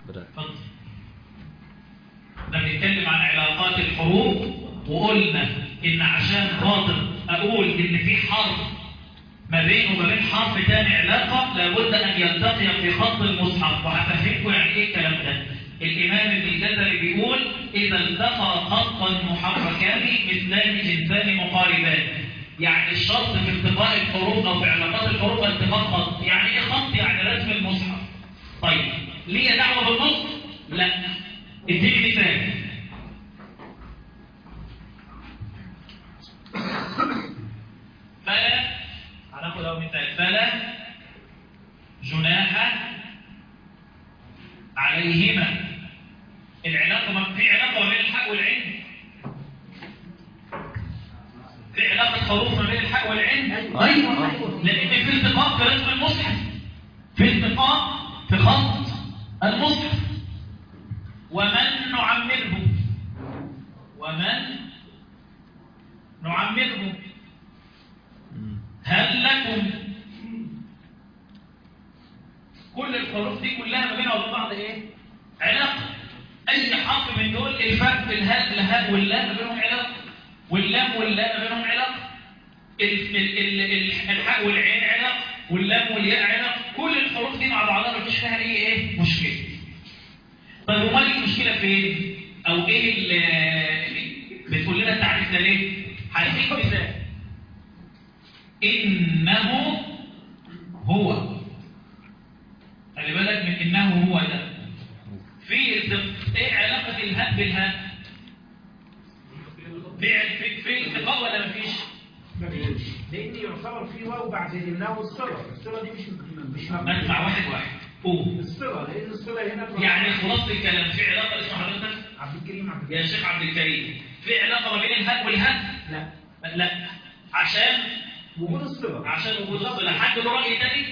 بدأ اتفضل ده بنتكلم عن علاقات الحروف وقلنا ان عشان خاطر اقول ان في حرف ما بينه وما بين حرف تاني علاقة لابد ان يلتقي في خط المصحف وهفهمكم يعني ايه الكلام ده الامام ابن الجزري بيقول اذا التقى خطا محركان مثلان جنسان مقاربان يعني الشرط في التقاء الحروف او في علاقات الحروف التقاء خط يعني ايه خط يعني رسم المصحف طيب ليه دعوه بالنص لا اديني مثال فلا هناخد اول مثال فلا جناح عليهما العلاقه ما في علاقه ما بين الحق والعين في علاقه حروف ما بين الحق والعين ايوه لان في التقاء في رسم المصحف في التقاء في خط المصحف ومن نعمره ومن نعمره هل لكم كل الحروف دي كلها ما بينها وبين بعض ايه علاقه اي حرف من دول الفاء الهاء الهاء واللام ما بينهم علاقه واللام واللاء ما بينهم علاقه ال- ال- ال- ال- الحاء والعين علاقه واللام والياء علاقه كل الحروف دي مع بعضها ما فيش فيها اي ايه مشكله طيب امال المشكله فين او ايه اللي بتقول لنا التعريف ده ليه هديك مثال انه هو خلي بالك من انه هو ده في التق- ايه علاقه الهاء بالهاء في في في التقاء ولا مفيش مفيش لان يعتبر في واو بعد الناو الصله الصله دي مش مش نسمع واحد واحد قول الصله لان الصله هنا يعني خلاصه الكلام في علاقه اسمها حضرتك عبد الكريم عبد يا شيخ عبد الكريم في علاقه ما بين الهاء والهاء لا لا عشان وجود الصله عشان وجود الصلة حد له رأي تاني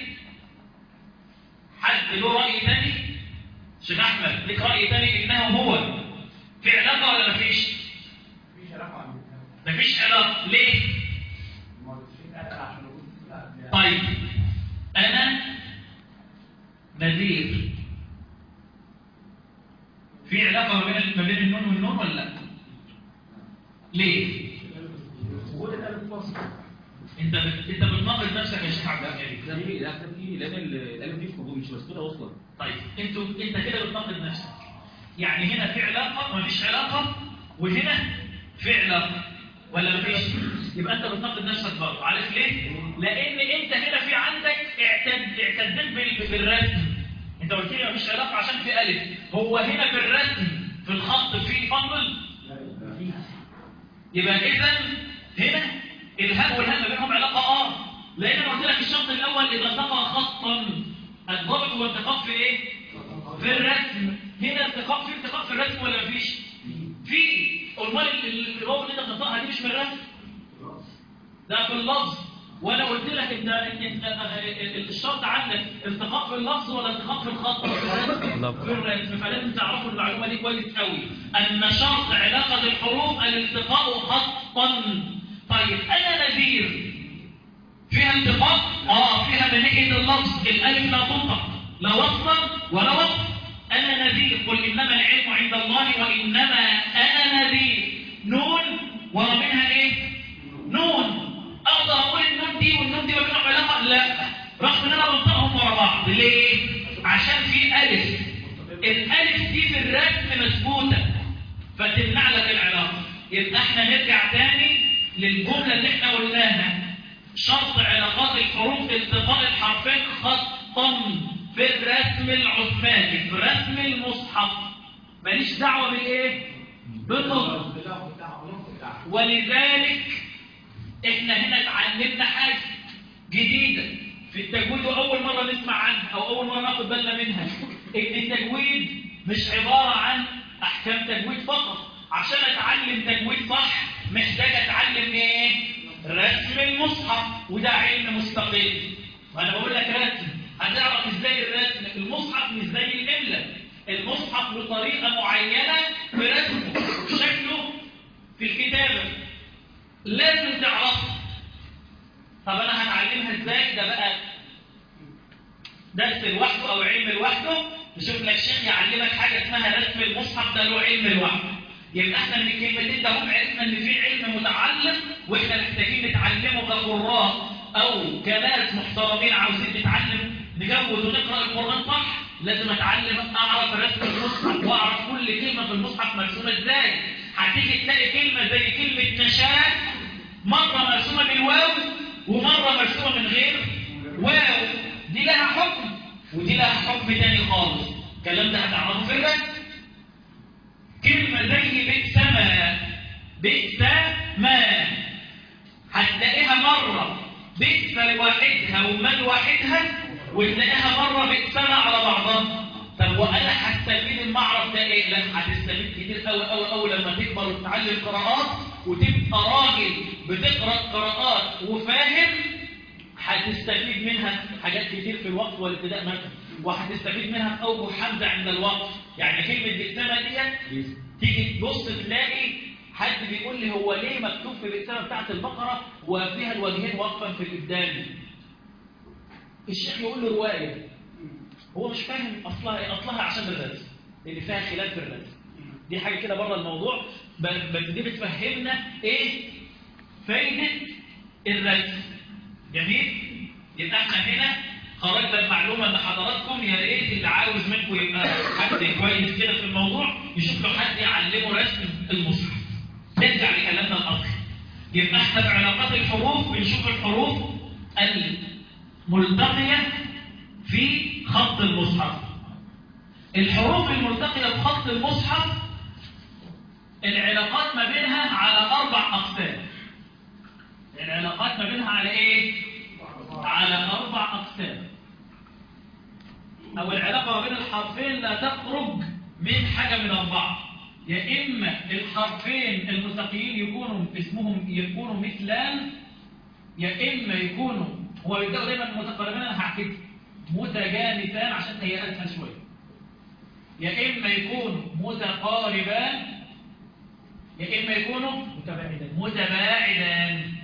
حد له رأي تاني شيخ أحمد لك رأي تاني إنه هو في علاقة ولا مفيش مفيش علاقه مفيش علاقة ليه طيب أنا نذير في علاقة ما بين ما بين النون والنون ولا لا ليه وجود الالف فاصل انت بت... انت بتناقض نفسك يا شيخ عبد الكريم ده في ده في لان الالف دي في مش مسكوته اصلا طيب انتوا انت كده بتناقض نفسك يعني هنا في علاقه مفيش علاقه وهنا في علاقه ولا مفيش يبقى انت بتناقض نفسك برضه عارف ليه لان انت هنا في عندك اعتد اعتدت بال- بالرسم انت قلت لي مفيش علاقه عشان في الف هو هنا في الرسم في الخط في فضل يبقى اذا هنا الهاء والهاء ما بينهم علاقه اه لان انا قلت لك الشرط الاول اذا التقى خطا الضبط هو التقاء في ايه في الرسم هنا التقاء في التقاء في الرسم ولا مفيش في امال ال- ال- الواو اللي انت بتنطقها دي مش من الرسم ده في اللفظ وانا قلت لك انت انت انت- الشرط عندك التقاء في اللفظ ولا التقاء في الخط في الرسم في الرسم فلازم تعرفوا المعلومه دي كويس قوي ان شرط علاقه الحروف الالتقاء خطا طيب انا نذير فيها التقاء اه فيها من ناحيه اللفظ الالف لا تنطق لا وصلا ولا وصف انا نذير قل انما العلم عند الله وانما انا نذير نون ورا منها ايه نون اقدر اقول النون دي والنون دي ما بينهم علاقه لا رغم ان انا بنطقهم ورا بعض ليه عشان في الف الالف دي في الرسم مثبوته فتمنع لك العلاقه يبقى احنا نرجع تاني للجمله اللي احنا قلناها شرط علاقات الحروف التقاء الحرفين خطا في الرسم العثماني في رسم المصحف ماليش دعوه بالايه بالنطق ولذلك احنا هنا اتعلمنا حاجه جديده في التجويد واول مره نسمع عنها او اول مره ناخد بالنا منها ان التجويد مش عباره عن احكام تجويد فقط عشان اتعلم تجويد صح محتاج اتعلم ايه رسم المصحف وده علم مستقل وانا بقول لك رسم هتعرف ازاي الرسم المصحف مش زي الاملا المصحف له طريقه معينه في رسمه شكله في الكتابه لازم تعرفها طب انا هتعلمها ازاي ده بقى درس لوحده او علم لوحده يشوف لك شيخ يعلمك حاجه اسمها رسم المصحف ده له علم لوحده يبقى احنا من الكلمتين ده هم عرفنا ان في علم متعلم واحنا محتاجين نتعلمه كقراء او كناس محترمين عاوزين نتعلم نجود ونقرا القران صح لازم اتعلم اعرف رسم المصحف واعرف كل كلمه في المصحف مرسومه ازاي هتيجي تلاقي كلمه زي كلمه نشاء مره مرسومه بالواو ومره مرسومه من غير واو دي لها حكم ودي لها حكم تاني خالص الكلام ده هتعرفه في الرسم كلمة زي بئس ما بئس ما هتلاقيها مرة بئس لوحدها وما لوحدها وتلاقيها مرة بئس ما على بعضها طب وانا هستفيد المعرض ده ايه؟ لا هتستفيد كتير قوي قوي قوي لما تكبر وتتعلم قراءات وتبقى راجل بتقرا قراءات وفاهم هتستفيد منها حاجات كتير في الوقف والابتداء مثلا وهتستفيد منها في اوجه حمزه عند الوقف يعني كلمه بئسمه ديت تيجي تبص تلاقي حد بيقول لي هو ليه مكتوب في البئسمه بتاعت البقره وفيها الوجهين وقفا في الابدال الشيخ يقول له روايه هو مش فاهم اصلها ايه اصلها عشان الرسم لان فيها خلاف في الرسم دي حاجه كده بره الموضوع ب- بس دي بتفهمنا ايه فايده الرسم جميل يبقى احنا هنا خرجنا المعلومه ان حضراتكم يا ريت اللي عاوز منكم يبقى حد كويس كده في الموضوع يشوف له حد يعلمه رسم المصحف نرجع لكلامنا الاصلي يبقى احنا في علاقات الحروف بنشوف الحروف الملتقيه في خط المصحف الحروف الملتقيه في خط المصحف العلاقات ما بينها على اربع اقسام العلاقات ما بينها على ايه على اربع اقسام او العلاقه ما بين الحرفين لا تخرج من حاجه من اربعه يا اما الحرفين الملتقيين يكونوا اسمهم يكونوا مثلان يا اما يكونوا هو بيبداوا دايما متقاربين انا هحكي متجانسان عشان هي اسهل شويه يا اما يكونوا متقاربان يا اما يكونوا متباعدا متباعدان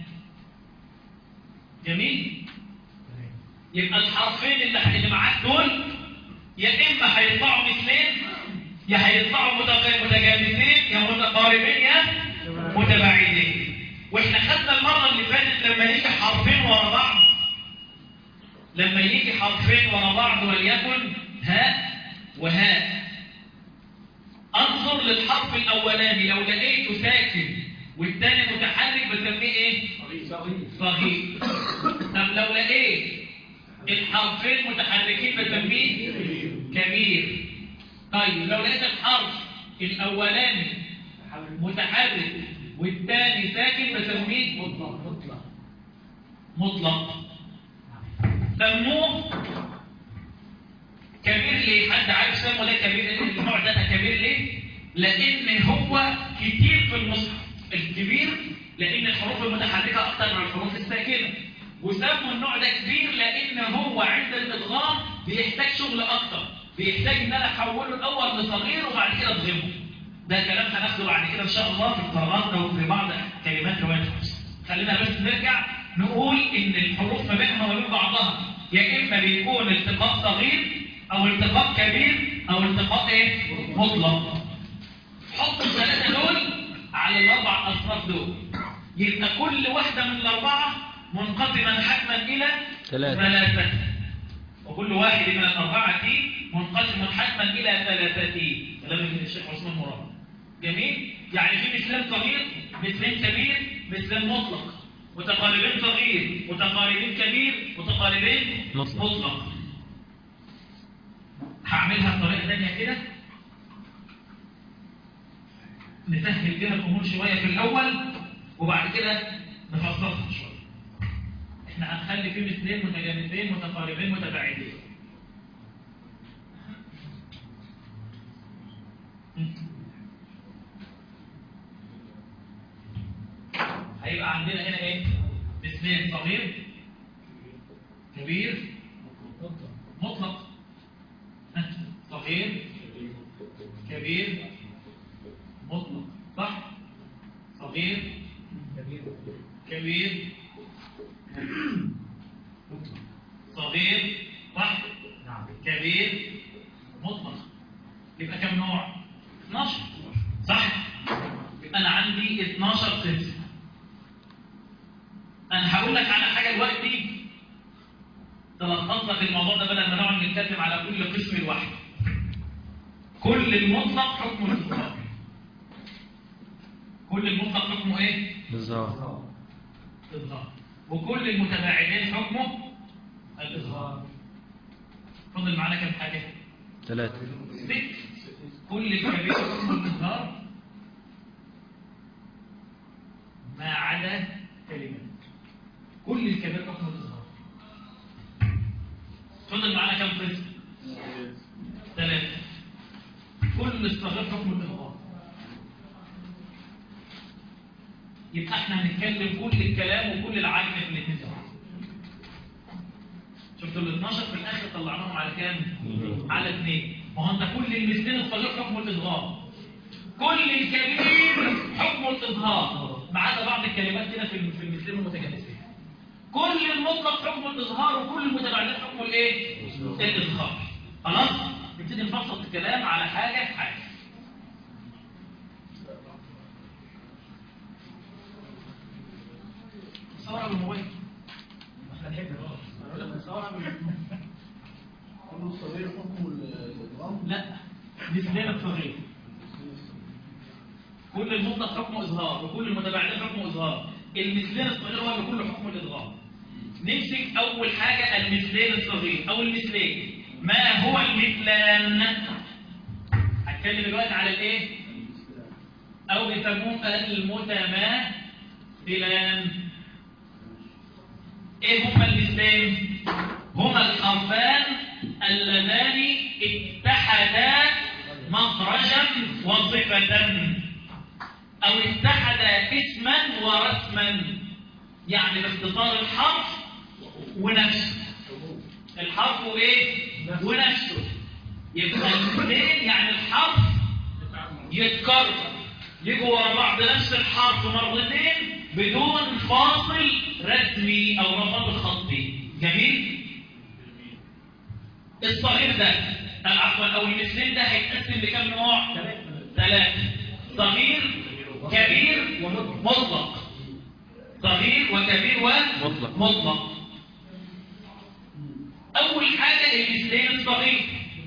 جميل يبقى الحرفين اللي اللي معاك دول يا اما هيطلعوا مثلين يا هيطلعوا متق- متجانسين يا متقاربين يا متباعدين واحنا خدنا المره اللي فاتت لما يجي حرفين ورا بعض لما يجي حرفين ورا بعض وليكن هاء وهاء انظر للحرف الاولاني لو لقيته ساكن والثاني متحرك بسميه ايه صغير طب لو لقيت الحرفين متحركين بسميه كبير طيب لو لقيت الحرف الاولاني متحرك والثاني ساكن بسميه مطلق مطلق سموه كبير ليه؟ حد عارف سموه ليه كبير ليه؟ النوع ده كبير ليه؟ لأن هو كتير في المصحف الكبير لأن الحروف المتحركة أكتر من الحروف الساكنة وسموا النوع ده كبير لأن هو عند الإدغام بيحتاج شغل أكتر بيحتاج إن أنا أحوله الأول لصغير وبعد كده أضغمه ده كلام هناخده بعد كده إن شاء الله في القراءات أو في بعض كلمات رواية الحفص خلينا بس نرجع نقول إن الحروف ما بينها وما بين بعضها يا إما بيكون التقاء صغير أو التقاء كبير أو التقاء إيه؟ مطلق حط الثلاثة دول على الأربع أصناف دول يبقى كل واحدة من الأربعة منقسما حتما إلى ثلاثة. ثلاثة وكل واحد من الأربعة منقسم حتما إلى ثلاثة كلام الشيخ عثمان مراد جميل يعني في مثلين صغير مثلين كبير مثلين مطلق متقاربين صغير متقاربين كبير متقاربين مطلق. مطلق هعملها بطريقة ثانية كده نسهل بيها الأمور شوية في الأول وبعد كده نفصلها شوية احنا هنخلي فيه مثلين متجانسين متقاربين متباعدين هيبقى عندنا هنا ايه مثلين صغير كبير مطلق صغير كبير مطلق صح صغير كبير كبير صغير صح نعم كبير مطلق يبقى كم نوع 12 صح يبقى انا عندي 12 قسم انا هقول لك على حاجه دلوقتي تلخص لك الموضوع ده بدل ما نقعد نتكلم على كل قسم لوحده كل المطلق حكمه الاطلاق كل المطلق حكمه ايه بالظبط الاظهار وكل المتباعدين حكمه الاظهار فضل معانا كم حاجه ثلاثة ست كل الكبير حكم الإظهار ما عدا كلمة كل الكبير حكم الإظهار فضل معانا كم قسم؟ ثلاثة كل الصغير حكم الإظهار يبقى احنا هنتكلم كل الكلام وكل العجل في الاثنين دول شفتوا ال 12 في الاخر طلعناهم على كام؟ على اثنين ما هو انت كل المثلين الصغير حكم الاظهار كل الكبير حكم الاظهار ما عدا بعض الكلمات كده في في المثلين المتجانسين كل المطلق حكم الاظهار وكل المتباعدين حكم الايه؟ الاظهار خلاص؟ نبتدي نبسط الكلام على حاجه حاجه صور على الموبايل احنا نحب صور على الموبايل كل الصغير حكم الإدغام لا مثلين الصغير كل المطلق حكم إظهار وكل المتباعدين حكم إظهار المثلين الصغير هو اللي كله حكم الإظهار نمسك أول حاجة المثلين الصغير أو المثلين ما هو المثلان هتكلم دلوقتي على الإيه أو بيسموه المتماثلان إيه هما المثلين هما الحرفان اللذان اتحدا مخرجا وصفة أو اتحدا اسما ورسما يعني باختصار الحرف ونفسه الحرف وايه ونفسه يبقى الاثنين يعني الحرف يتكرر يجوا ورا بعض نفس الحرف مرتين بدون فاصل رسمي او رفض خطي جميل الصغير ده عفوا او المثلين ده هيتقسم لكم نوع ثلاثة صغير كبير مطلق صغير وكبير مطلق. ومطلق اول حاجة المثلين الصغير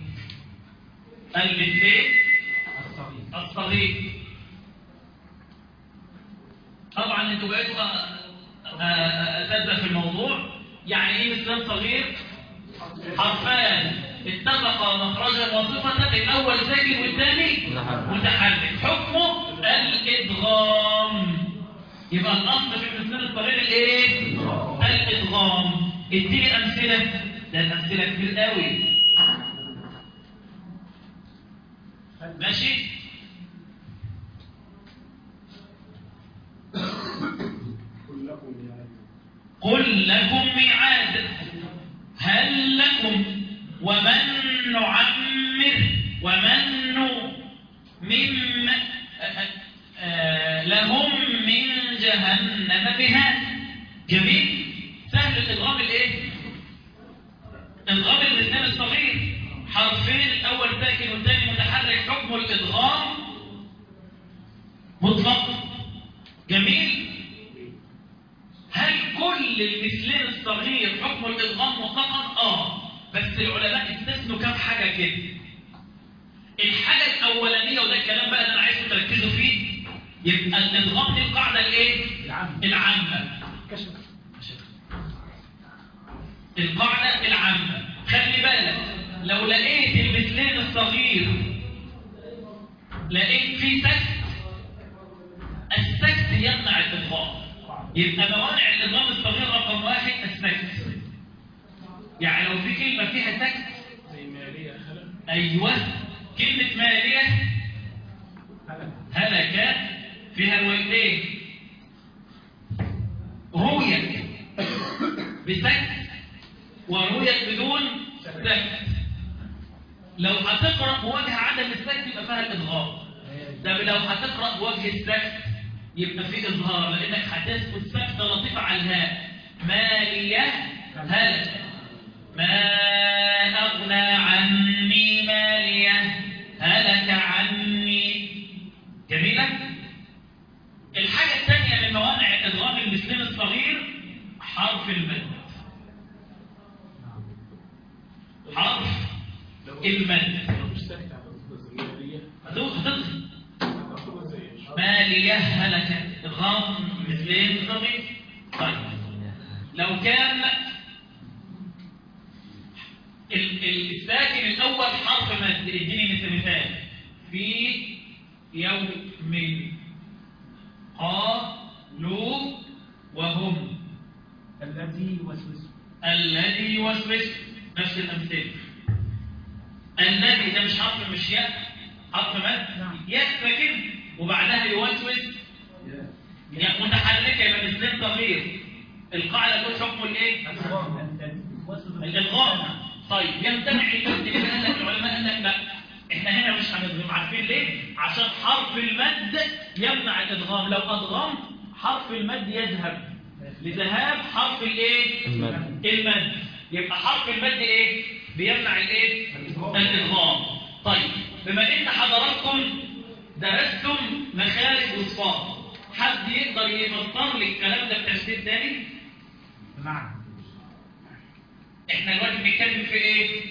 المثلين الصغير طبعا انتوا بقيتوا آه، آه، اساتذه في الموضوع يعني ايه مثلان صغير حرفان اتفقا مخرجا وصفة الأول ساكن والثاني متحرك. متحرك حكمه الإدغام يبقى الأصل في المثلان الصغير الإيه؟ الإدغام اديني أمثلة ده الأمثلة كتير قوي ماشي؟ كلكم يعني قل لكم ميعاد هل لكم ومن نعمر ومن مم لهم من جهنم بهاد جميل سهل الادغام الايه ادغام الاثنين الصغير حرفين الاول ساكن والثاني متحرك حكم الادغام مطلق جميل هل كل المثلين الصغير حكم الادغام مطلقا اه بس العلماء استثنوا كام حاجه كده الحاجه الاولانيه وده الكلام بقى اللي انا عايزكم تركزوا فيه يبقى الادغام دي القاعده الايه العامة. العامه كشف القاعده العامه خلي بالك لو لقيت المثلين الصغير لقيت فيه سكت السكت يمنع الادغام يبقى موانع الادغام الصغير رقم واحد السكت يعني لو في كلمه فيها سكت زي مالية خلل ايوه كلمه ماليه خلل هلك فيها الويلين رويت بسكت ورويت بدون سكت لو هتقرا بوجه عدم السكت يبقى فيها الادغام ده لو هتقرا بوجه السكت يبقى فيه اظهار لانك هتثبت سكته لطيفه على الهاء ماليه هلك ما اغنى عني ماليه هلك عني جميلة الحاجة الثانية من موانع إدغام المسلم الصغير حرف المد حرف المد هتدخل هتدخل ما ليهلك إدغام مثلين صغير طيب لو كان ال- ال- الساكن الأول حرف مد اديني مثل مثال في يوم قالوا وهم الذي يوسوس الذي يوسوس نفس الأمثلة الذي ده مش حرف مش ياء حرف مد نعم. ياء ساكن وبعدها يوسوس يعني متحركة يبقى مثلين صغير القاعدة تقول حكم الايه؟ الإضغام طيب يمتنع المد ليه قال لك العلماء قال لك لا احنا هنا مش هنضغم عارفين ليه؟ عشان حرف المد يمنع الإضغام لو أضغمت حرف المد يذهب لذهاب حرف الايه؟ المد. المد يبقى حرف المد ايه؟ بيمنع الايه؟ الإضغام طيب بما ان حضراتكم درستم مخارج والصاد حد يقدر يفسر لي الكلام ده بتفسير تاني؟ بمعنى احنا دلوقتي بنتكلم في ايه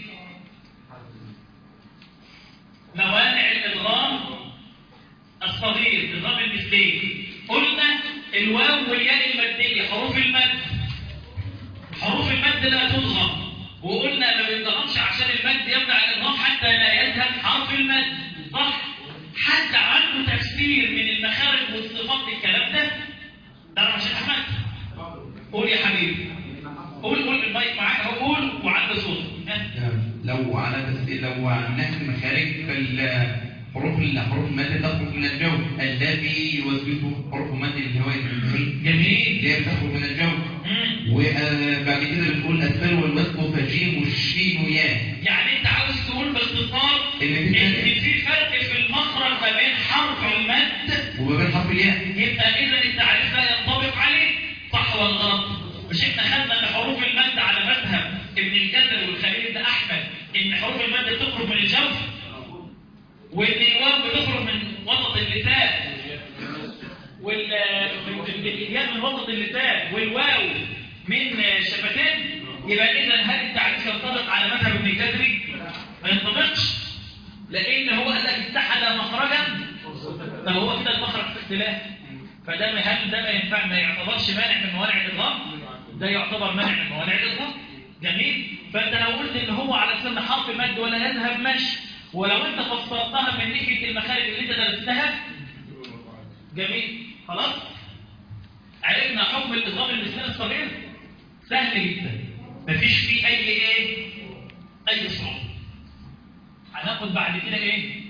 موانع الادغام الصغير نظام المثلين قلنا الواو والياء الماديه حروف المد حروف المد لا تضغم وقلنا ما بيتضغمش عشان المد يمنع الادغام حتى لا يذهب حرف المد صح حد عنده تفسير من المخارج والصفات للكلام ده ده انا مش احمد قول يا حبيبي قول قول المايك معاك اهو قول وعلى صوتك ها؟ لو على تسئل لو عن نفس المخارج فالحروف الحروف المد تخرج من الجو الذي يوسوس حروف مد الهواء الجميل جميل اللي هي بتخرج من الجو مم. وبعد كده بنقول الاسفل والوسط فجيم والشين وياء يعني انت عاوز تقول باختصار إن في ان فرق. في فرق في المخرج ما بين حرف المد وما بين حرف الياء يبقى اذا التعريف ده ينطبق عليه صح ولا غلط مش احنا خدنا ان حروف المد على مذهب ابن الجزر والخليل ده احمد ان حروف المد بتخرج من الجوف وان الواو بتخرج من وسط اللسان وال من- الياء من وسط اللسان والواو من شفتين يبقى اذا هل التعريف ينطبق على مذهب ابن الجزري ما ينطبقش لان هو قال لك اتحد مخرجا طب هو كده المخرج في اختلاف فده ما هل ده ما ينفع ما يعتبرش مانع من موانع الادغام ده يعتبر مانع من موانع الادغام جميل فانت لو قلت ان هو على سن حرف مد ولا يذهب ماشي ولو انت فسرتها من ناحيه المخارج اللي انت درستها جميل خلاص عرفنا حكم الادغام المثلي الصغير سهل جدا مفيش فيه اي ايه اي صعوبه هناخد بعد كده ايه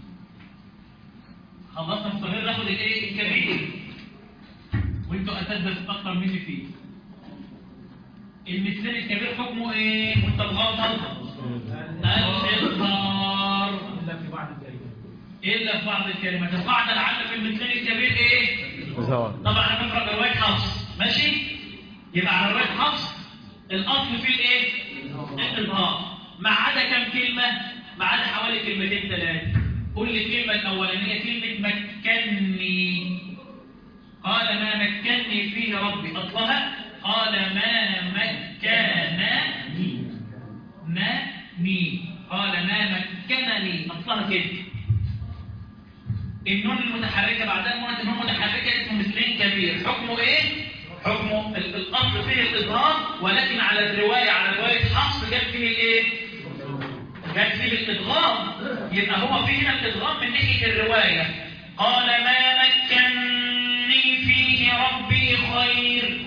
خلصنا الصغير ناخد الايه الكبير وانتوا اساتذه اكتر مني فيه المثلين الكبير حكمه ايه وانت مغمض الاظهار الا في بعض الكلمات الا في بعض الكلمات القاعده العامه في المثلين الكبير ايه ظهر طبعا انا بقرا بروايه حفص ماشي يبقى على روايه حفص الاصل فيه الايه الاظهار ما عدا كم كلمه ما عدا حوالي كلمتين ثلاثه قول لي الكلمه الاولانيه كلمه مكني قال ما مكني فيه ربي اصلها قال ما مكنني ناني قال ما مكنني اصلها كده النون المتحركة بعدها النون النون المتحركة اسمه مثلين كبير حكمه ايه؟ حكمه ال- الأصل فيه الإضغام ولكن على الرواية على رواية حفص جاب فيه الايه؟ جاب فيه الإضغام يبقى هو فيه هنا الإضغام من ناحية الرواية قال ما مكني فيه ربي خير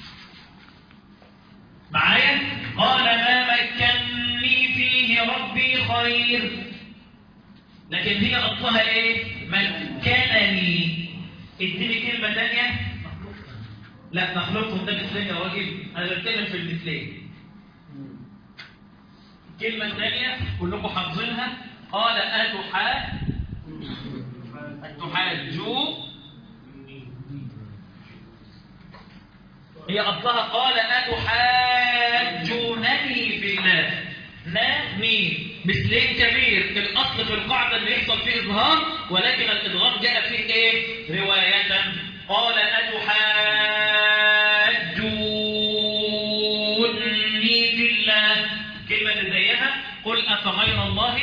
معايا؟ قال ما مكني فيه ربي خير لكن هي أصلها ايه مكنني اديني كلمة تانية لا نخلطهم ده مثلين يا راجل انا بتكلم في المثلين الكلمة الثانية كلكم حافظينها قال أتحا أتحاجوا هي أصلها قال أتحاجونني في الله نا مين مثلين كبير الأصل في القاعدة اللي يحصل فيه إظهار ولكن الإدغام جاء فيه إيه رواية قال أتحاجوني في الله كلمة اللي زيها قل أفغير الله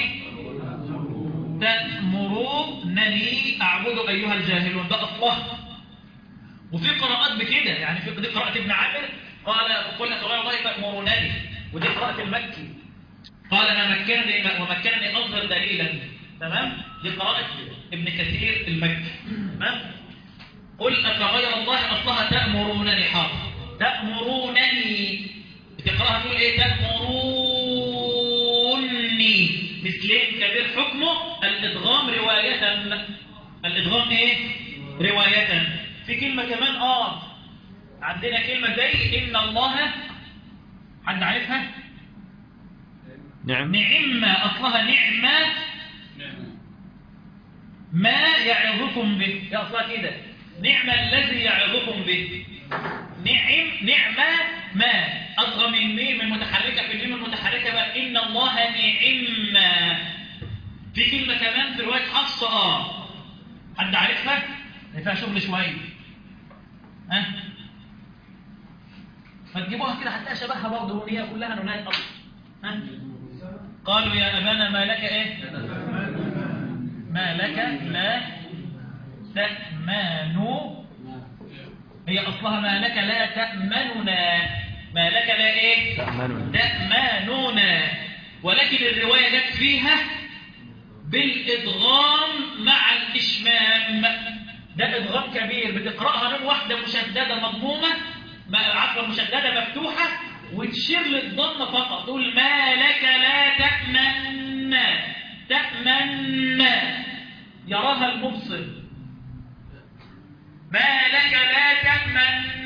تأمرونني أعبد أيها الجاهلون ده أصلها وفي قراءات بكده يعني في دي قراءة ابن عامر قال قل أفغير الله تأمرونني ودي قراءة المكي قال ما مكنني ومكنني أظهر دليلا تمام دي قراءة ابن كثير المكي تمام قل أفغير الله أصلها تأمرونني حاضر تأمرونني بتقراها تقول إيه تأمروني مثلين كبير حكمه الإدغام رواية الإدغام إيه رواية في كلمة كمان آه عندنا كلمة زي إن الله حد عارفها نعم نعمة أصلها نعمة ما يعظكم به يا أصلها كده نعم الذي يعظكم به نعم نعمة ما أصغى من الميم المتحركة في الميم المتحركة بقى إن الله نعم في كلمة كمان في رواية حفصة آه حد عارفها؟ اللي فيها شغل شوية ها؟ ما تجيبوها كده هتلاقي شبهها برضه وهي كلها نونات أصلا ها؟ قالوا يا أبانا ما لك إيه؟ ما لك لا تأمن هي أصلها ما لك لا تأمننا ما لك لا إيه تأمننا. تأمننا ولكن الرواية جت فيها بالإدغام مع الإشمام ده إدغام كبير بتقرأها من واحدة مشددة مضمومة ما- عفوا مشددة مفتوحة وتشير للضم فقط تقول ما لك لا تأمن تأمن يراها المبصر ما لك لا تأمن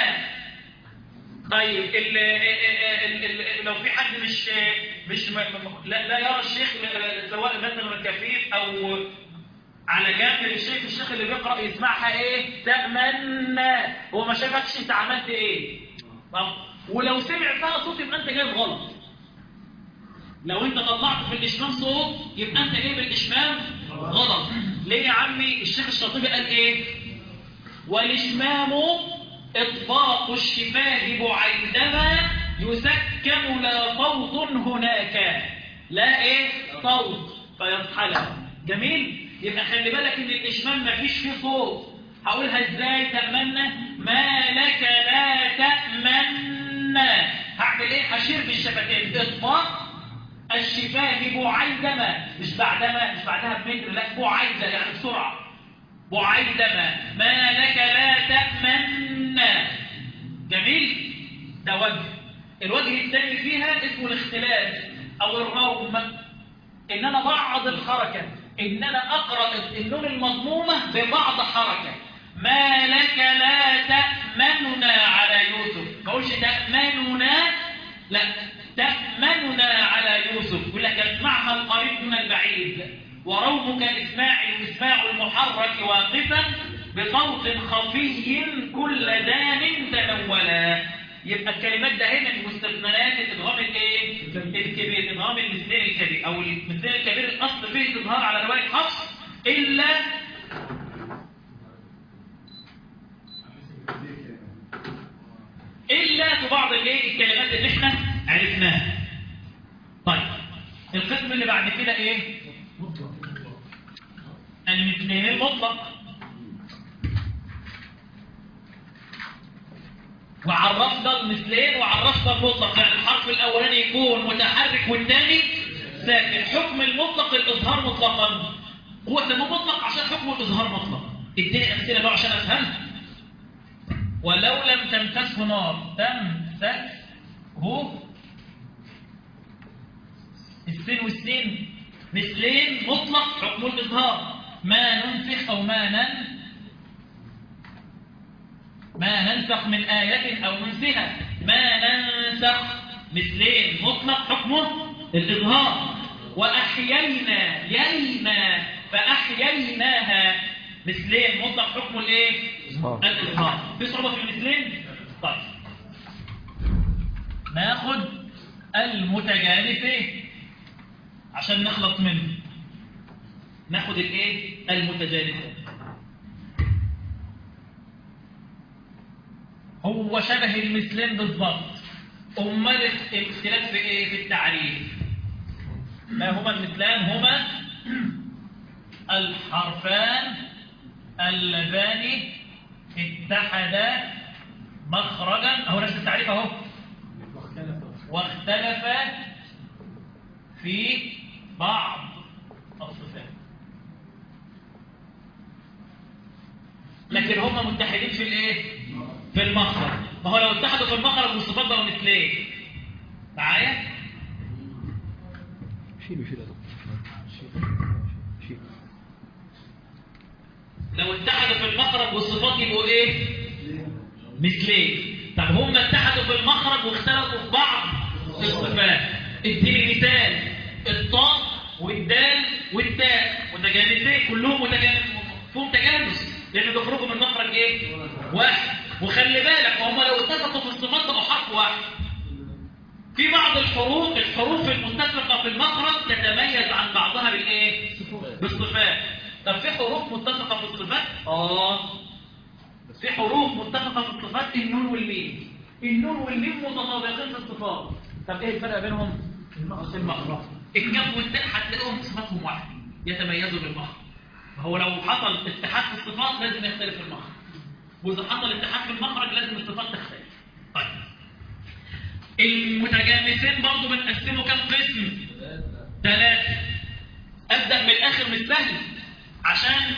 طيب ال ال ال لو في حد مش مش م- م- لا, لا يرى الشيخ سواء مثلا كفيف او على جنب الشيخ الشيخ اللي بيقرأ يسمعها ايه تأمن هو ما شافكش انت عملت ايه طب ولو سمع فيها صوت يبقى انت جايب غلط لو انت طلعت في الاشمام صوت يبقى انت جايب الاشمام غلط ليه يا عمي الشيخ الشاطبي قال ايه والاشمام اطباق الشفاه بعيدما يسكن لا صوت هناك لا ايه صوت فيصحلها جميل يبقى خلي بالك ان الاشمام مفيش فيه صوت هقولها ازاي تأمنا ما لك لا تأمنا هعمل ايه هشير بالشفتين اطباق الشفاه بعيدما مش بعدما مش بعدها بمتر لا بعيدة يعني بسرعة بعيدما ما لك لا تأمن جميل ده وجه الوجه الثاني فيها اسمه الاختلاف او الروم ان انا بعض الحركة ان انا اقرأ النون المضمومة ببعض حركة ما لك لا تأمننا على يوسف ما اقولش تأمننا لا تأمننا على يوسف يقول لك اسمعها القريب من البعيد ورومك إسماع الإسماع المحرك واقفا بصوت خفي كل دان تنولا يبقى الكلمات ده هنا المستثنيات الادغام الايه الكبير ادغام الاثنين الكبير او الاثنين الكبير الاصل فيه الاظهار على روايه حفص الا الا في بعض الايه الكلمات اللي احنا عرفناها طيب القسم اللي بعد كده ايه المثلين المطلق وعرفنا المثلين وعرفنا المطلق يعني الحرف الاولاني يكون متحرك والثاني ساكن حكم المطلق الاظهار مطلقا هو سموه مطلق عشان حكمه الاظهار مطلق اديني امثله بقى عشان افهمها ولو لم تمسسه نار تمسسه السين والسين مثلين مطلق حكم الإظهار ما ننسخ أو ما نن ما ننسخ من آية أو ننسها ما ننسخ مثلين مطلق حكمه الإظهار وأحيينا يينا فأحييناها مثلين مطلق حكمه الإيه؟ إظهار. الإظهار في صعوبة في المثلين؟ طيب ناخد المتجانسين عشان نخلص منه ناخد الايه المتجانسات هو شبه المثلين بالظبط امال الاختلاف في ايه في التعريف ما هما المثلان هما الحرفان اللذان اتحدا مخرجا اهو نفس التعريف اهو واختلفا في بعض الصفات لكن هم متحدين في الايه في المخرج ما هو لو اتحدوا في المخرج والصفات بقوا مثلين معايا شيلوا شيلوا يا دكتور شيل شيل لو اتحدوا في المخرج والصفات يبقوا ايه مثلين طب هم اتحدوا في المخرج واختلفوا في بعض الصفات اديني مثال الطاء والدال والتاء متجانسين كلهم متجانس فيهم تجانس لان بيخرجوا من مخرج ايه واحد وخلي بالك هم لو اتفقوا في الصفات بقوا حرف واحد في بعض الحروف الحروف المتفقة في المخرج تتميز عن بعضها بالايه بالصفات طب في حروف متفقة في الصفات اه في حروف متفقة في الصفات النون والميم النون والميم متطابقين في الصفات طب ايه الفرق بينهم في المخرج الكاف والتاء هتلاقيهم صفاتهم واحده يتميزوا بالمخرج هو لو حصل اتحاد في الصفات لازم يختلف المخرج واذا حصل اتحاد في المخرج لازم الصفات تختلف طيب المتجانسين برضه بنقسمه كام قسم ثلاثة أبدأ من الآخر مش سهل عشان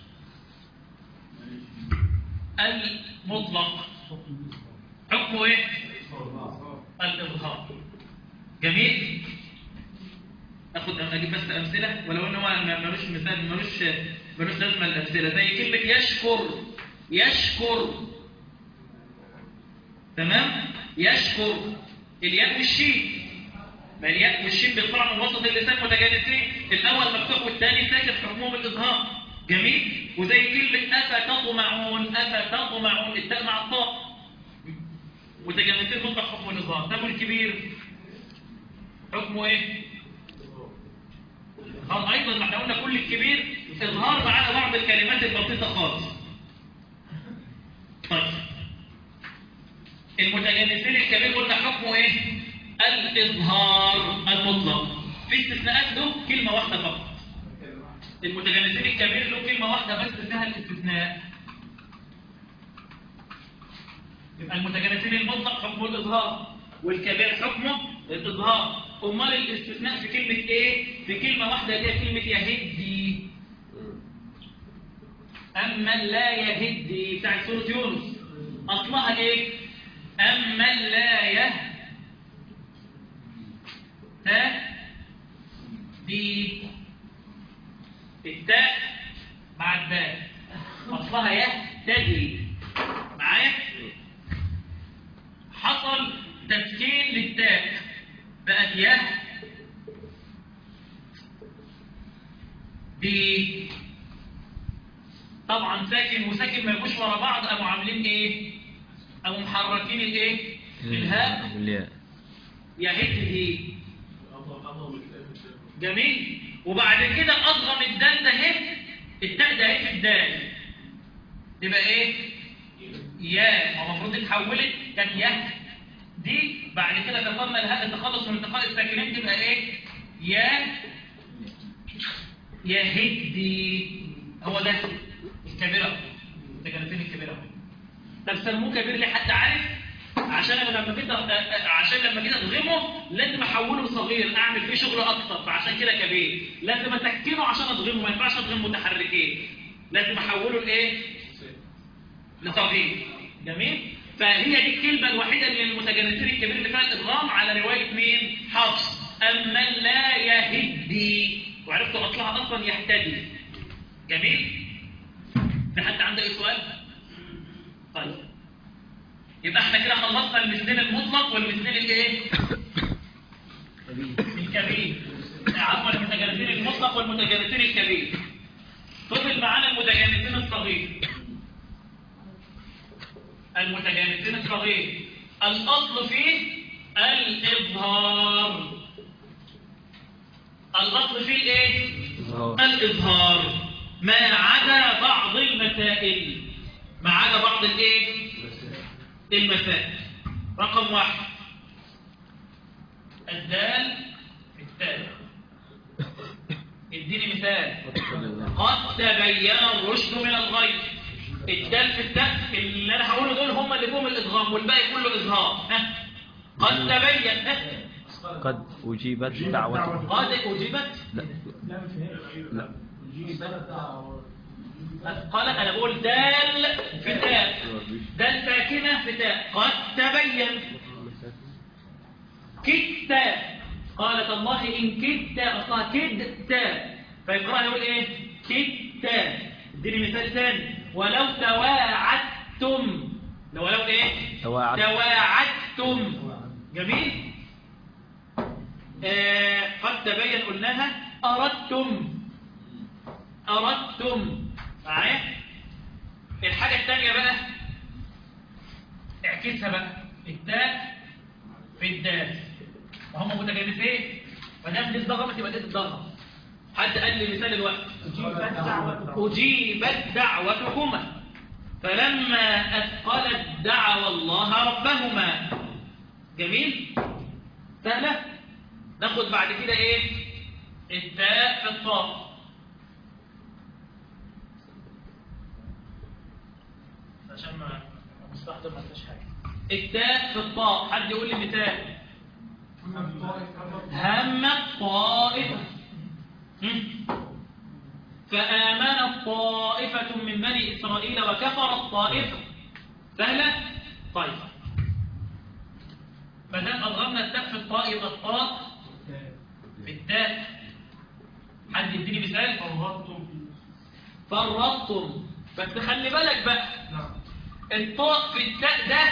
المطلق حكمه ايه الإظهار جميل اخد اجيب بس امثله ولو ان هو ما- ملوش مثال ملوش ملوش لازمه الامثله زي كلمه يشكر يشكر تمام يشكر الياء والشين ما الياء والشين بيطلعوا من وسط اللسان متجانسين الاول مفتوح والثاني ساكن حكمهم الاظهار جميل وزي كلمه افتطمعون افتطمعون التاء مع الطاء متجانسين مطلق حكم الاظهار طب الكبير حكمه ايه اظهار ايضا ما احنا قلنا كل الكبير اظهار ما عدا بعض الكلمات البسيطه خالص طيب المتجانسين الكبير قلنا حكمه ايه الاظهار المطلق في استثناءات له كلمه واحده فقط المتجانسين الكبير له كلمه واحده بس فيها الاستثناء يبقى المتجانسين المطلق حكمه الاظهار والكبير حكمه الاظهار امال الاستثناء في كلمه ايه في كلمه واحده اللي هي كلمه يهدي اما لا يهدي بتاعت سوره يونس اصلها ايه اما لا يه دي التاء مع الدال اصلها يهتدي معايا حصل تسكين للتاء بقت يه دي طبعا ساكن وساكن ما يبقوش ورا بعض قاموا عاملين ايه قاموا محركين الايه الهاء والياء يهده جميل وبعد كده اضغم الدال ده اهي التاء ده اهي في الدال تبقى ايه يا هو المفروض اتحولت كان يا دي بعد كده كسرنا الهاء التخلص من التقاء الساكنين تبقى ايه يا يهدي هو ده الكبيرة التجانسين الكبيرة طب سموه كبير ليه حد عارف عشان انا لما جيت أ- عشان لما جيت اضغمه لازم احوله لصغير اعمل فيه شغل اكتر فعشان كده كبير لازم اسكنه عشان اضغمه ما ينفعش اضغم متحركين لازم احوله لايه لصغير جميل فهي دي الكلمه الوحيده اللي المتجانسين الكبير اللي فيها الادغام على روايه مين حفص اما لا يهدي وعرفتوا اصلها اصلا يهتدي جميل في حد عنده اي سؤال طيب يبقى احنا كده خلصنا المثلين المطلق والمثلين الايه الكبير عفوا المتجانسين المطلق والمتجانسين الكبير فضل معانا المتجانسين الصغير المتجانسين الصغير الأصل فيه الإظهار الأصل فيه الإيه؟ إظهار. الإظهار ما عدا بعض المسائل ما عدا بعض الإيه؟ المسائل رقم واحد الدال التالي اديني مثال قد تبين الرشد من الغي الدال في الدال اللي انا هقوله دول هم اللي فيهم الادغام والباقي كله اظهار ها قد تبين ها قد أجيبت دعوة قد اجيبت لا لا قال انا بقول دال في تاء دال ساكنه في تاء قد تبين كدت قالت الله ان كدت اصلها كدت فيقرأ يقول ايه كدت اديني مثال ثاني ولو تواعدتم لو ولو ايه تواعدتم. تواعدتم جميل آه قد تبين قلناها اردتم أردتم معايا الحاجة الثانية بقى اعكسها بقى التاء في الدال وهم متجانسين فدام دي الضغمة يبقى دي الضغمة حد قال لي مثال الوقت أجيبت دعوتكما فلما أثقلت دعوى الله ربهما جميل سهلة ناخد بعد كده ايه التاء في الطاء عشان ما مستحضر ما فيش حاجه التاء في الطاء حد يقول لي مثال همت طائفه هم؟ فآمنت طائفة من بني إسرائيل وكفرت طائفة سهلة؟ طيب ما دام أضغمنا التاء في الطاء يبقى الطاء في التاء حد يديني مثال؟ فرطتم بس خلي بالك بقى الطاء في التاء ده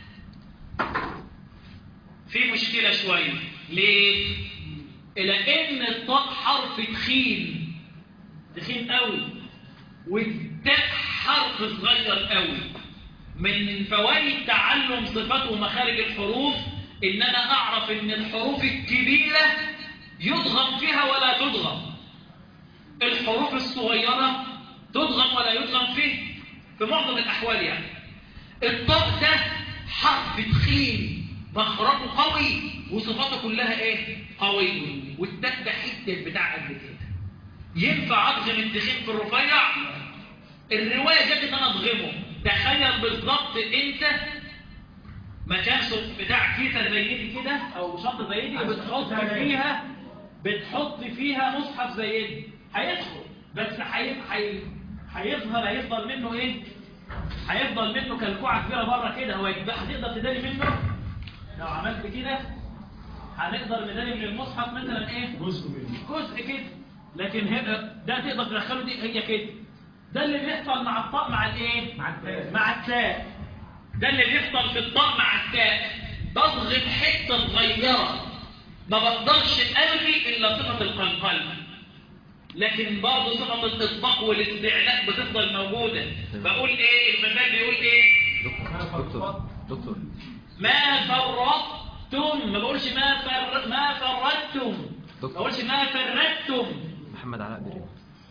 في مشكلة شوية ليه؟ إلى إن الطاء حرف تخين تخين قوي والتاء حرف صغير قوي من فوائد تعلم صفات ومخارج الحروف إن أنا أعرف إن الحروف الكبيرة يضغم فيها ولا تضغم الحروف الصغيرة تضغم ولا يضغم فيه في معظم الأحوال يعني الطاء ده حرف تخين مخرجه قوي وصفاته كلها ايه قوية والتاء ده حته بتاع قد كده ينفع اضغم التخين في الرفيع الرواية جت ان انا اضغمه تخيل بالظبط انت مكان صوت بتاع كيسة زي دي كده او شنطة زي دي بتحط فيها بتحط فيها مصحف زي دي هيدخل بس هي- هي- هيظهر هيفضل منه ايه هيفضل منه كلكوعه كبيره بره كده هو يبقى هتقدر تداري منه لو عملت كده هنقدر نداري من المصحف مثلا ايه جزء منه جزء كده لكن هنا ده تقدر تدخله دي هي كده ده اللي بيحصل مع الطاء مع الايه مع التاء. مع التاء ده اللي بيحصل في الطاء مع التاء بضغط حته صغيره ما بقدرش الغي الا صفه القلقله لكن برضه صفه الاطباق والاستعلاء بتفضل موجوده بقول ايه المثال بيقول ايه دكتور دكتور ما فرطتم ما بقولش ما فر... ما فرطتم ما بقولش ما فردتم محمد علاء بريم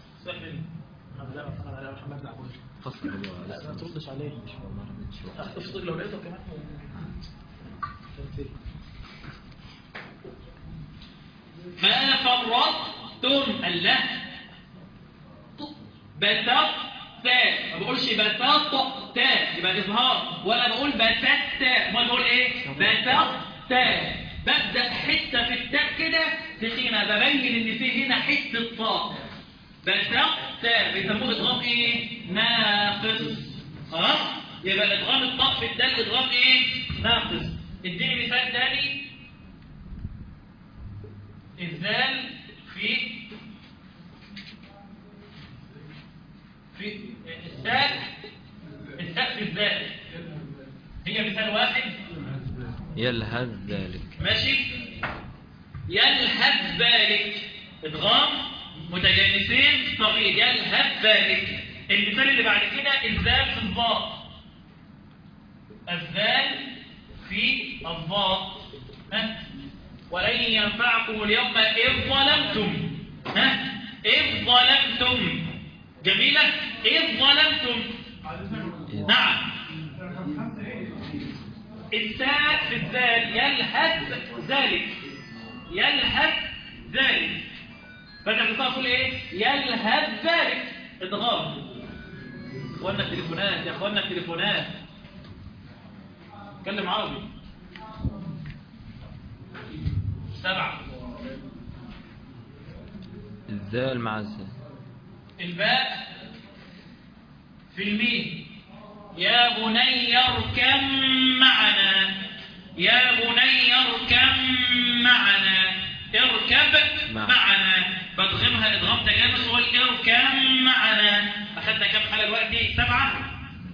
فصل اليوم لسه ما تردش عليه مش ما ردتش افصل لو لقيته كمان ما فرطتم الله بسطت ما بقولش بسطت يبقى اظهار ولا بقول بسطت ما بقول ايه بسطت ببدا حته في التاء كده تخينه ببين ان في هنا حته طاء بسطت بيسموه ادغام ايه ناقص خلاص يبقى الادغام الطاء في الدال ادغام ايه ناقص اديني مثال تاني الذال في في الذال الذال في الذال هي مثال واحد يلهث ذلك ماشي يلهب ذلك ادغام متجانسين صغير يلهب ذلك المثال اللي بعد كده الذال في الضاء الذال في الضاء ها ولن ينفعكم اليوم إذ ظلمتم ها إذ ظلمتم جميلة إذ ظلمتم نعم التاء في الذال يلهث ذلك يلهث ذلك فانت بتطلع تقول ايه يلهث ذلك ادغام اخوانا التليفونات يا اخوانا التليفونات اتكلم عربي سبعة الذال مع الذال الباء في الميم يا بني اركم معنا يا بني اركم معنا اركب معنا. معنا بدغمها ادغام تجانس وال اركم معنا اخدنا كام حاله دلوقتي سبعه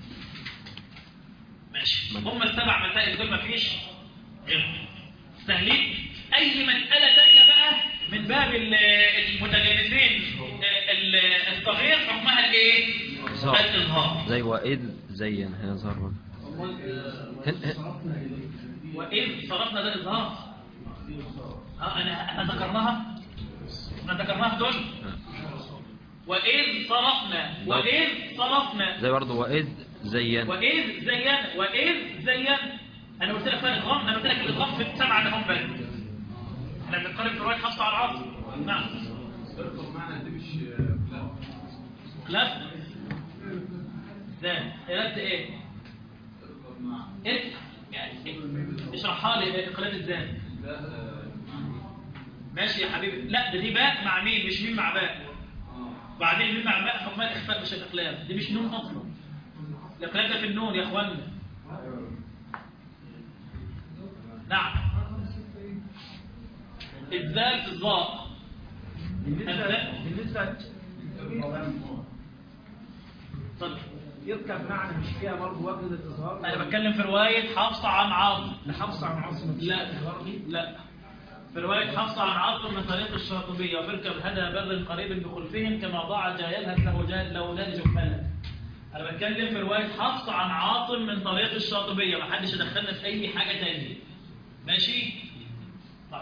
ماشي هم السبع مسائل دول مفيش غيرهم سهلين اي مساله تانية بقى من باب ال- المتجانسين ال- الصغير حكمها الايه إظهار. الاظهار زي وإذ زين هنا ظهر برضه. هن- هن- صرفنا إليه واذ صرفنا ده اظهار اه انا احنا ذكرناها احنا ذكرناها في دول واذ صرفنا واذ صرفنا زي برضه وإذ زين واذ زين واذ زين انا قلت لك بقى الغام انا قلت لك الغام في السبعه اللي هم بس احنا بنتكلم في روايه حفص على العاصم نعم لا ازاي قلت ايه ايه يعني اشرحها لي اقلاب ازاي ماشي يا حبيبي لا ده دي باء مع مين مش مين مع باء وبعدين مين مع باء حكمها الاخفاء مش الاقلاب دي مش نون اصلا الاقلاب ده في النون يا اخوانا نعم الذال في الظاء بالنسبة بالنسبة طب يركب معنى مش فيها برضه وجه الإظهار انا بتكلم في روايه حفصه عن عاصم لحفص عن عاصم لا لا في رواية حفصة عن عاصم من طريق الشاطبية وفركب هدى بر قريب بخلفهم كما ضاع جايلها له جال لو لا جفلة أنا بتكلم في رواية حفصة عن عاصم من طريق الشاطبية ما حدش يدخلنا في أي حاجة تانية ماشي؟ طيب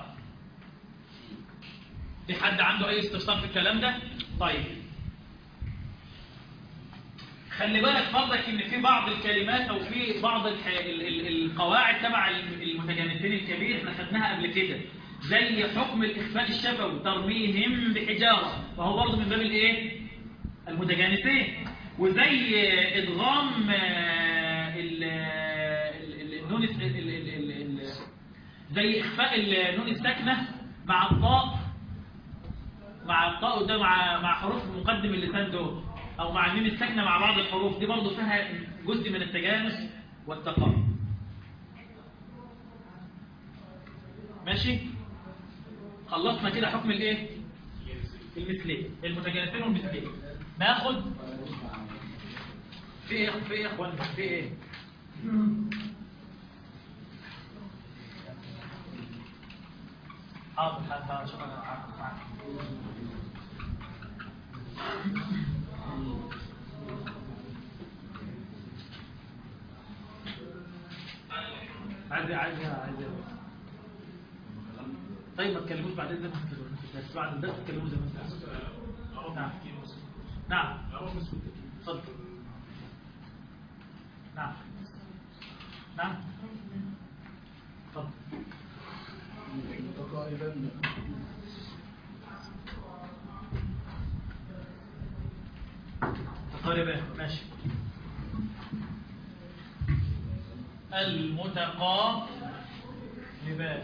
في حد عنده أي استفسار في الكلام ده؟ طيب خلي بالك فرضك ان في بعض الكلمات او في بعض الح... ال... ال... القواعد تبع الم- المتجانسين الكبير احنا خدناها قبل كده زي حكم الاخفاء الشفوي ترميهم بحجاره وهو برضه من باب الايه المتجانسين وزي ادغام آه، ال... ال- ال- النون الس- ال... ال... ال... ال... زي اخفاء النون الساكنه مع الطاء مع الطاء ده مع مع حروف مقدم اللسان دول او مع الميم الساكنه مع بعض الحروف دي برضه فيها جزء من التجانس والتقارب ماشي خلصنا كده حكم الايه المثلين المتجانسين والمثلين ناخد في ايه في ايه يا اخوانا في ايه حاضر حاضر شكرا عايز عايز عايز طيب ما تكلموش بعدين زي ما انتوا بس بعد الدرس تكلموا زي ما انتوا نعم نعم اتفضل نعم نعم اتفضل تقاربا تقاربا ماشي المتقاربان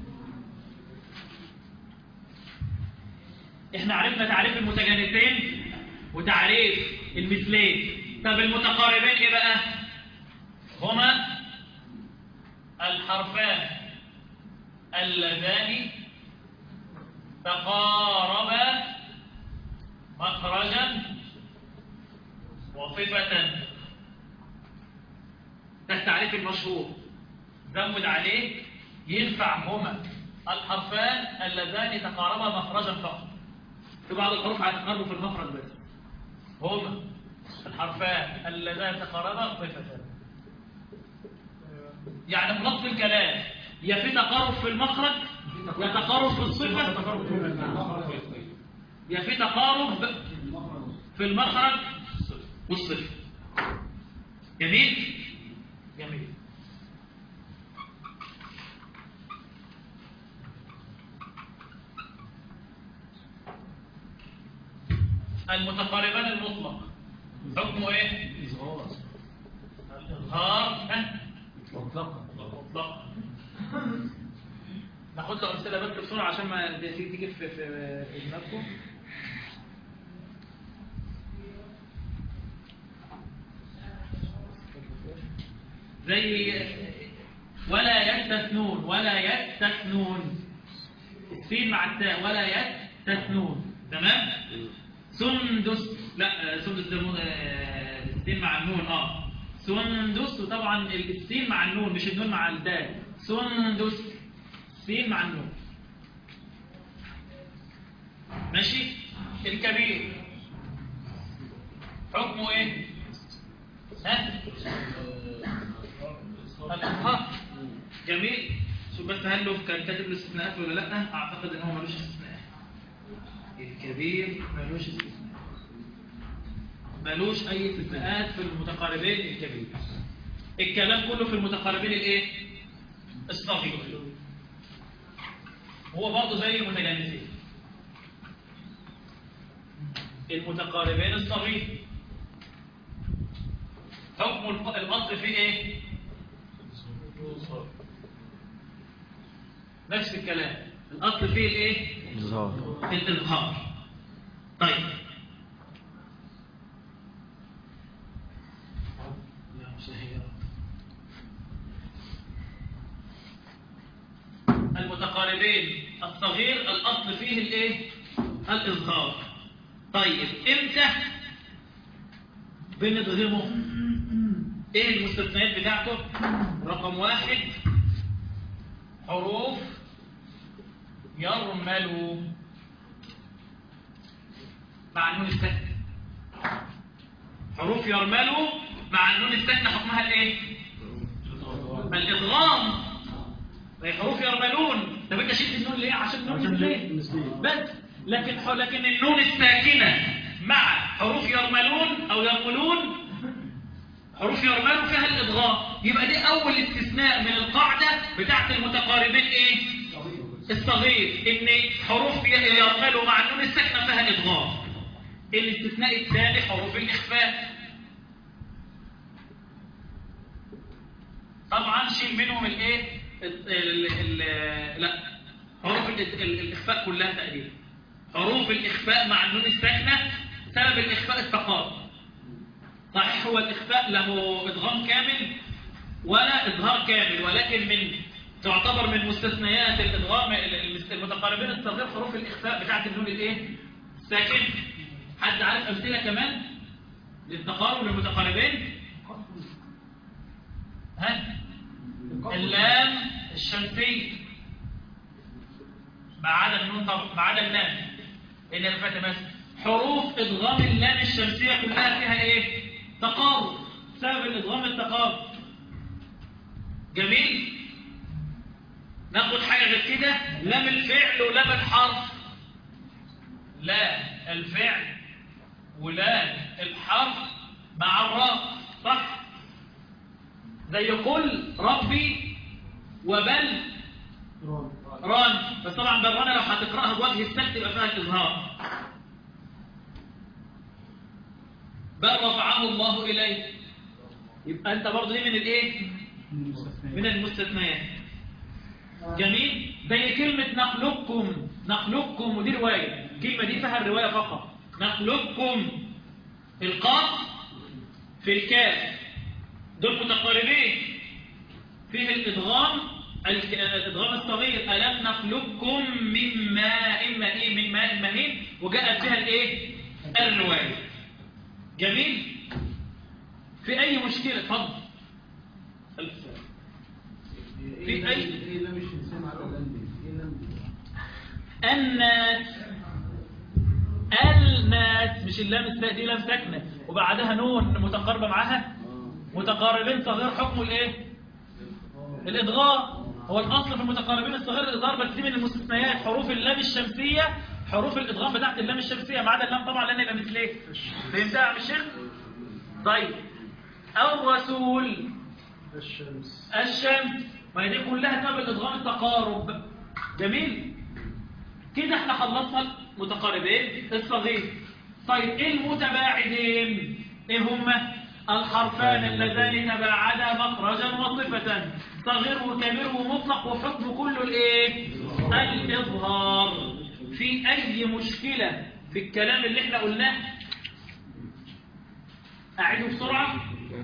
احنا عرفنا تعريف المتجانسين وتعريف المثلين طب المتقاربين ايه بقى هما الحرفان اللذان تقاربا مخرجا وصفة ده التعريف المشهور زود عليه ينفع هما الحرفان اللذان تقاربا مخرجا فقط في بعض الحروف هيتقاربوا في المخرج بس هما الحرفان اللذان تقاربا صفة يعني بنص الكلام يا في تقارب في المخرج يا تقارب في الصفة يا في تقارب في المخرج والصفة جميل جميل المتقاربان المطلق حكمه ايه الإظهار ها؟ مطلقا مطلق ناخد له امثله بس بسرعه عشان ما تيجي تيجي في في في دماغكم زي ولا يستثنون ولا يستثنون السين مع التاء ولا يستثنون تمام سندس لا آه، سندس ده مو- آه، السين مع النون اه سندس وطبعا السين مع النون مش النون مع الدال سندس سين مع النون ماشي الكبير حكمه ايه ها الإظهار جميل شوف بس هل له كان كاتب الاستثناءات ولا لا اعتقد ان هو ملوش استثناء الكبير ملوش استثناء ملوش اي استثناءات في المتقاربين الكبير الكلام كله في المتقاربين الايه الصغير هو برضه زي المتجانسين المتقاربين الصغير حكم الف- الاصل فيه ايه نفس الكلام الاصل فيه الايه إظهار الإظهار طيب المتقاربين الصغير الأصل فيه الإيه؟ الإظهار طيب إمتى بنضغمه إيه المستثنيات بتاعته رقم واحد حروف يرملوا مع النون الساكنة حروف يرملوا مع النون الساكنة حكمها الايه الادغام هي حروف يرملون طب انت شلت النون ليه عشان النون عشان ليه نسبية. بس لكن ح- لكن النون الساكنة مع حروف يرملون او يرملون حروف يرملوا فيها الادغام يبقى دي اول استثناء من القاعدة بتاعت المتقاربين ايه الصغير ان حروف ي- يرملوا مع النون الساكنه فيها ادغام الاستثناء الثاني حروف الاخفاء طبعا شيل منهم الايه ال- ال- ال- لا حروف ال- ال- الاخفاء كلها تقريبا حروف الاخفاء مع النون الساكنه سبب الاخفاء التقاط صحيح هو الاخفاء له ادغام كامل ولا اظهار كامل ولكن من تعتبر من مستثنيات الادغام ال- المتقاربين الصغير حروف الاخفاء بتاعت النون الايه ساكن حد عارف امثله كمان للتقارب للمتقاربين ها اللام الشمسيه ما عدا النون طبعا ما عدا اللام لان انا فاتح بس حروف ادغام اللام الشمسيه كلها فيها ايه تقارب سبب الادغام التقارب جميل ناخد حاجة غير كده لام الفعل ولام الحرف لا الفعل ولام الحرف مع الراء صح زي قل ربي وبل ران بس طبعا بالرانة لو هتقرأها بوجه السكت يبقى فيها الإظهار بل رفعه الله إليه يبقى أنت برضه دي من الإيه؟ من المستثنيات جميل زي كلمة نخلقكم نخلقكم ودي رواية الكلمة دي فيها الرواية فقط نخلقكم القاف في الكاف دول متقاربين فيه الإدغام الك- الإدغام الصغير ألم نخلقكم من ماء مهين من ماء مهين وجاءت بها الإيه؟ الرواية جميل في أي مشكلة اتفضل في أي- ايه ده مش انسان على اللندن ايه اللندن الناس الناس مش اللام السا- دي لام ساكنه وبعدها نون متقاربه معاها متقاربين صغير حكمه الايه الادغام هو الأصل في المتقاربين الصغير الإظهار بس دي من المستثنيات حروف اللام الشمسية حروف الإدغام بتاعت اللام الشمسية ما عدا اللام طبعا لأن يبقى مثل إيه؟ فهمتها يا عم الشيخ؟ طيب الرسول الشمس الشمس ما هي دي كلها تبع الإدغام التقارب جميل كده احنا خلصنا المتقاربين الصغير طيب ايه المتباعدين ايه هما الحرفان اللذان تباعدا مخرجا وصفة صغير وكبير ومطلق وحكم كله الايه الاظهار في اي مشكلة في الكلام اللي احنا قلناه اعيده بسرعة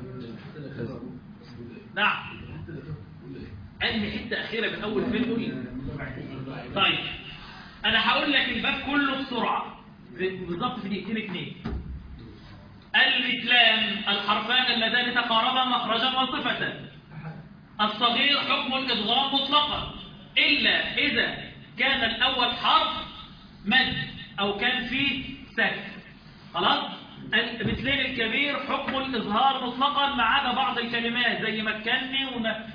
نعم انهي حته اخيره من اول فيلم قول لي. طيب انا هقول لك الباب كله بسرعه ب- بالظبط في دقيقتين اتنين المثلان الحرفان اللذان تقاربا مخرجا وصفه الصغير حكم الادغام مطلقا الا اذا كان الاول حرف مد او كان فيه سكت خلاص المثلين الكبير حكم الإظهار مطلقا ما عدا بعض الكلمات زي مكني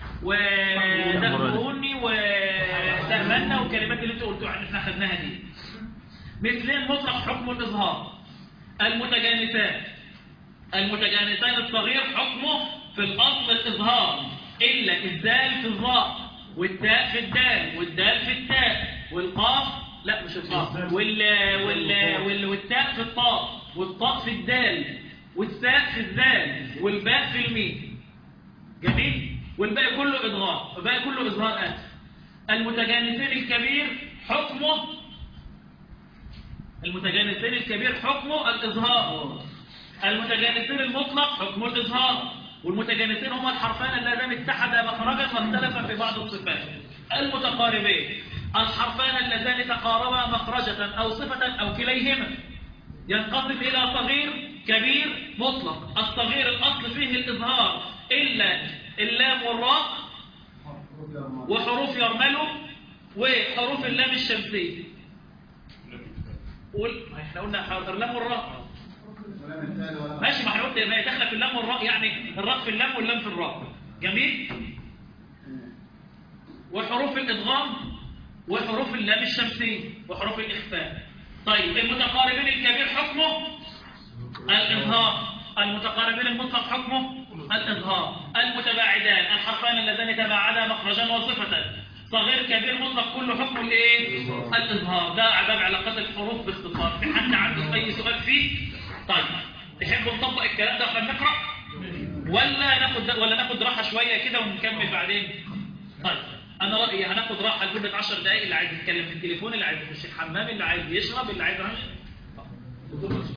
ودخلوني وتهمنا والكلمات اللي انت قلتوها اللي احنا خدناها دي مثلين مطلق حكم الإظهار المتجانسان المتجانسان الصغير حكمه في الأصل الإظهار إلا الدال في الراء والتاء في الدال والدال في التاء والقاف لا مش القاف وال وال وال والتاء في الطاء والطاء في الدال والثاء في الذال والباء في الميم جميل والباقي كله إضغام الباقي كله إظهار آسف المتجانسين الكبير حكمه المتجانسين الكبير حكمه الإظهار المتجانسين المطلق حكمه الإظهار والمتجانسين هما الحرفان اللذان اتحدا مخرجا واختلفا في بعض الصفات المتقاربين الحرفان اللذان تقاربا مخرجة أو صفة أو كليهما ينقسم إلى صغير كبير مطلق الصغير الأصل فيه الإظهار إلا اللام والراء وحروف يرملوا وحروف اللام الشمسية قول ما احنا قلنا حرف اللام والراء ماشي ما احنا قلت ما هي داخله في اللام والراء يعني الراء في اللام واللام في الراء جميل وحروف الادغام وحروف اللام الشمسيه وحروف الاخفاء طيب المتقاربين الكبير حكمه الاظهار المتقاربين المطلق حكمه الاظهار المتباعدان الحرفان اللذان تباعدا مخرجا وصفه صغير كبير مطلق كله حكمه الايه الاظهار ده باب علاقات الحروف باختصار في حد عنده اي سؤال فيه طيب تحبوا نطبق الكلام ده واحنا بنقرا ولا ناخد ولا ناخد راحه شويه كده ونكمل بعدين طيب انا رايي هناخد راحه لمده 10 دقائق اللي عايز يتكلم في التليفون اللي عايز يخش الحمام اللي عايز يشرب اللي عايز